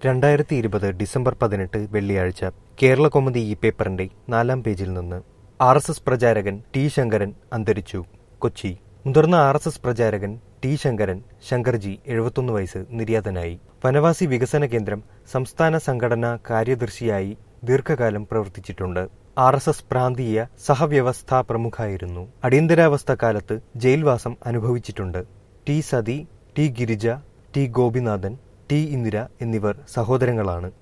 രണ്ടായിരത്തി ഇരുപത് ഡിസംബർ പതിനെട്ട് വെള്ളിയാഴ്ച കേരള കൗമുദി ഈ പേപ്പറിന്റെ നാലാം പേജിൽ നിന്ന് ആർ എസ് എസ് പ്രചാരകൻ ടി ശങ്കരൻ അന്തരിച്ചു കൊച്ചി മുതിർന്ന ആർ എസ് എസ് പ്രചാരകൻ ടി ശങ്കരൻ ശങ്കർജി എഴുപത്തൊന്ന് വയസ്സ് നിര്യാതനായി വനവാസി വികസന കേന്ദ്രം സംസ്ഥാന സംഘടനാ കാര്യദർശിയായി ദീർഘകാലം പ്രവർത്തിച്ചിട്ടുണ്ട് ആർ എസ് എസ് പ്രാന്തീയ സഹവ്യവസ്ഥാ പ്രമുഖായിരുന്നു അടിയന്തരാവസ്ഥ കാലത്ത് ജയിൽവാസം അനുഭവിച്ചിട്ടുണ്ട് T Sathi T Girija T Gopinathan T Indira എന്നിവർ സഹോദരങ്ങളാണ്